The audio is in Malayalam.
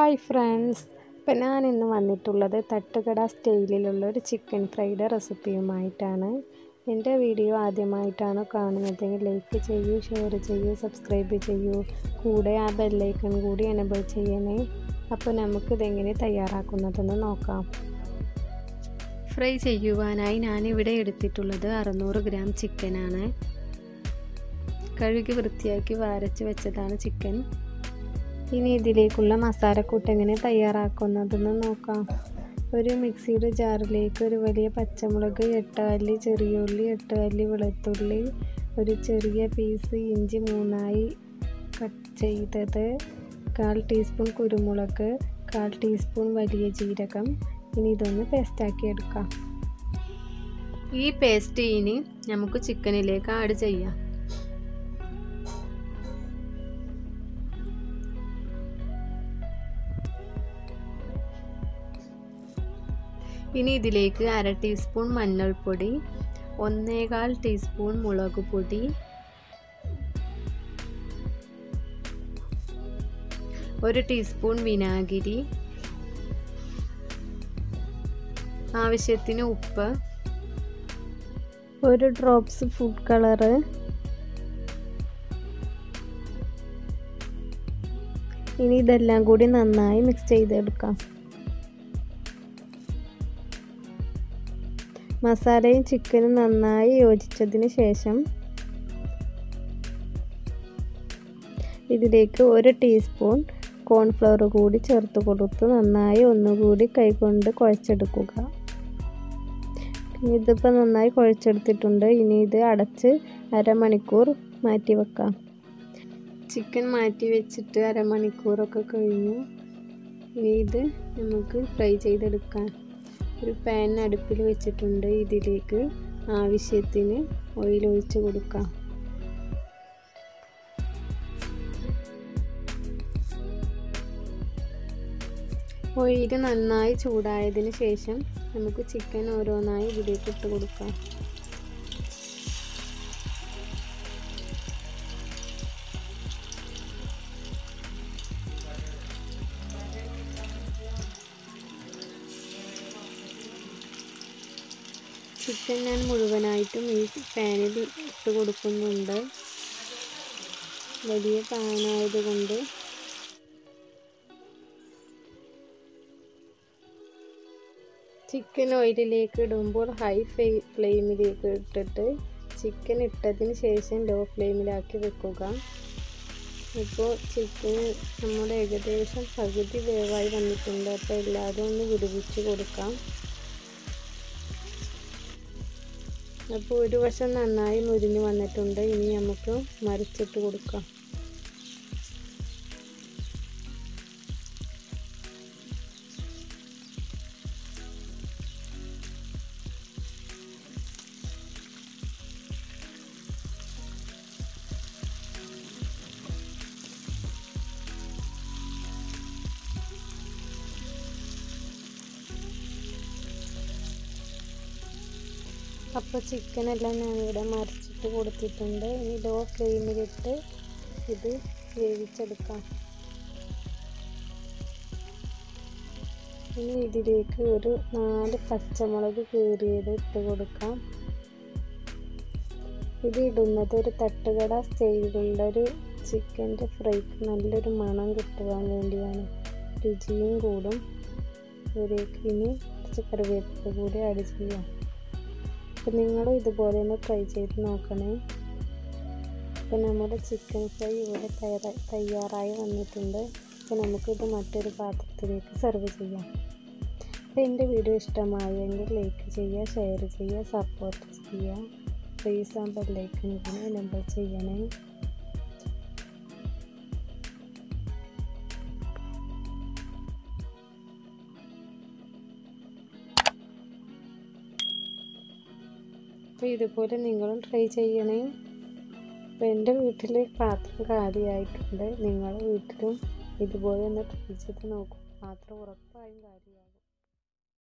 ഹായ് ഫ്രണ്ട്സ് ഇപ്പം ഞാൻ ഇന്ന് വന്നിട്ടുള്ളത് തട്ടുകട സ്റ്റൈലിലുള്ള ഒരു ചിക്കൻ ഫ്രൈഡ് റെസിപ്പിയുമായിട്ടാണ് എൻ്റെ വീഡിയോ ആദ്യമായിട്ടാണ് കാണുന്നതെങ്കിൽ ലൈക്ക് ചെയ്യൂ ഷെയർ ചെയ്യൂ സബ്സ്ക്രൈബ് ചെയ്യൂ കൂടെ ആ ബെല്ലൈക്കൺ കൂടി എനബിൾ ചെയ്യണേ അപ്പോൾ നമുക്കിതെങ്ങനെ തയ്യാറാക്കുന്നതെന്ന് നോക്കാം ഫ്രൈ ചെയ്യുവാനായി ഞാനിവിടെ എടുത്തിട്ടുള്ളത് അറുന്നൂറ് ഗ്രാം ചിക്കനാണ് കഴുകി വൃത്തിയാക്കി വാരച്ച് വെച്ചതാണ് ചിക്കൻ ഇനി ഇതിലേക്കുള്ള മസാലക്കൂട്ട് എങ്ങനെ തയ്യാറാക്കുന്നതെന്ന് നോക്കാം ഒരു മിക്സിയുടെ ജാറിലേക്ക് ഒരു വലിയ പച്ചമുളക് എട്ട് അല്ലി ചെറിയ ഉള്ളി എട്ട് അല്ലി വെളുത്തുള്ളി ഒരു ചെറിയ പീസ് ഇഞ്ചി മൂന്നായി കട്ട് ചെയ്തത് കാൽ ടീസ്പൂൺ കുരുമുളക് കാൽ ടീസ്പൂൺ വലിയ ജീരകം ഇനി ഇതൊന്ന് പേസ്റ്റാക്കി എടുക്കാം ഈ പേസ്റ്റ് ഇനി നമുക്ക് ചിക്കനിലേക്ക് ആഡ് ചെയ്യാം ഇനി ഇതിലേക്ക് അര ടീസ്പൂൺ മഞ്ഞൾപ്പൊടി ഒന്നേകാൽ ടീസ്പൂൺ മുളക് പൊടി ഒരു ടീസ്പൂൺ വിനാഗിരി ആവശ്യത്തിന് ഉപ്പ് ഒരു ഡ്രോപ്സ് ഫുഡ് കളറ് ഇനി ഇതെല്ലാം കൂടി നന്നായി മിക്സ് ചെയ്തെടുക്കാം മസാലയും ചിക്കനും നന്നായി യോജിച്ചതിന് ശേഷം ഇതിലേക്ക് ഒരു ടീസ്പൂൺ കോൺഫ്ലവർ കൂടി ചേർത്ത് കൊടുത്ത് നന്നായി ഒന്നുകൂടി കൈകൊണ്ട് കുഴച്ചെടുക്കുക ഇതിപ്പോൾ നന്നായി കുഴച്ചെടുത്തിട്ടുണ്ട് ഇനി ഇത് അടച്ച് അരമണിക്കൂർ മാറ്റി വെക്കാം ചിക്കൻ മാറ്റി വെച്ചിട്ട് അരമണിക്കൂറൊക്കെ കഴിഞ്ഞു ഇനി ഇത് നമുക്ക് ഫ്രൈ ചെയ്തെടുക്കാം ഒരു പാൻ അടുപ്പിൽ വെച്ചിട്ടുണ്ട് ഇതിലേക്ക് ആവശ്യത്തിന് ഓയിൽ ഒഴിച്ച് കൊടുക്കാം ഓയിൽ നന്നായി ചൂടായതിന് ശേഷം നമുക്ക് ചിക്കൻ ഓരോന്നായി ഇതിലേക്ക് ഇട്ട് കൊടുക്കാം ചിക്കൻ ഞാൻ മുഴുവനായിട്ടും ഈ പാനിൽ ഇട്ട് കൊടുക്കുന്നുണ്ട് വലിയ പാനായതുകൊണ്ട് ചിക്കൻ ഓയിലിലേക്ക് ഇടുമ്പോൾ ഹൈ ഫ്ലെയിമിലേക്ക് ഇട്ടിട്ട് ചിക്കൻ ഇട്ടതിന് ശേഷം ലോ ഫ്ലെയിമിലാക്കി വെക്കുക ഇപ്പോൾ ചിക്കൻ നമ്മുടെ ഏകദേശം പകുതി വേവായി വന്നിട്ടുണ്ട് അപ്പോൾ എല്ലാവരും ഒന്ന് വിടുവിച്ച് കൊടുക്കാം അപ്പോൾ ഒരു വശം നന്നായി മുരിഞ്ഞ് വന്നിട്ടുണ്ട് ഇനി നമുക്ക് മറിച്ചിട്ട് കൊടുക്കാം അപ്പോൾ ചിക്കനെല്ലാം ഞാനിവിടെ മറിച്ചിട്ട് കൊടുത്തിട്ടുണ്ട് ഇനി ലോ ഫ്ലെയിമിലിട്ട് ഇത് വേവിച്ചെടുക്കാം ഇനി ഇതിലേക്ക് ഒരു നാല് പച്ചമുളക് കീറിയത് ഇട്ട് കൊടുക്കാം ഇത് ഇടുന്നത് ഒരു തട്ടുകട സ്റ്റൈലിലുള്ള ഒരു ചിക്കൻ്റെ ഫ്രൈക്ക് നല്ലൊരു മണം കിട്ടുവാൻ വേണ്ടിയാണ് രുചിയും കൂടും ഇതിലേക്ക് ഇനി കുറച്ച് കറിവേപ്പില കൂടി ആഡ് ചെയ്യാം അപ്പം നിങ്ങളും ഇതുപോലെ ഒന്ന് ട്രൈ ചെയ്ത് നോക്കണേ അപ്പം നമ്മുടെ ചിക്കൻ ഫ്രൈ ഇവിടെ തയ്യാറായി വന്നിട്ടുണ്ട് അപ്പോൾ നമുക്കിത് മറ്റൊരു പാത്രത്തിലേക്ക് സെർവ് ചെയ്യാം അപ്പോൾ എൻ്റെ വീഡിയോ ഇഷ്ടമായെങ്കിൽ ലൈക്ക് ചെയ്യുക ഷെയർ ചെയ്യുക സപ്പോർട്ട് ചെയ്യുക പ്ലീസ് ആ ബെല്ലൈക്കൺ ഇതിനെ നമ്പർ ചെയ്യണേ അപ്പോൾ ഇതുപോലെ നിങ്ങളും ട്രൈ ചെയ്യണേ അപ്പോൾ എൻ്റെ വീട്ടിൽ പാത്രം കാലിയായിട്ടുണ്ട് നിങ്ങളുടെ വീട്ടിലും ഇതുപോലെ ഒന്ന് ട്രൈ ചെയ്ത് നോക്കും പാത്രം ഉറപ്പായും കാര്യമാവും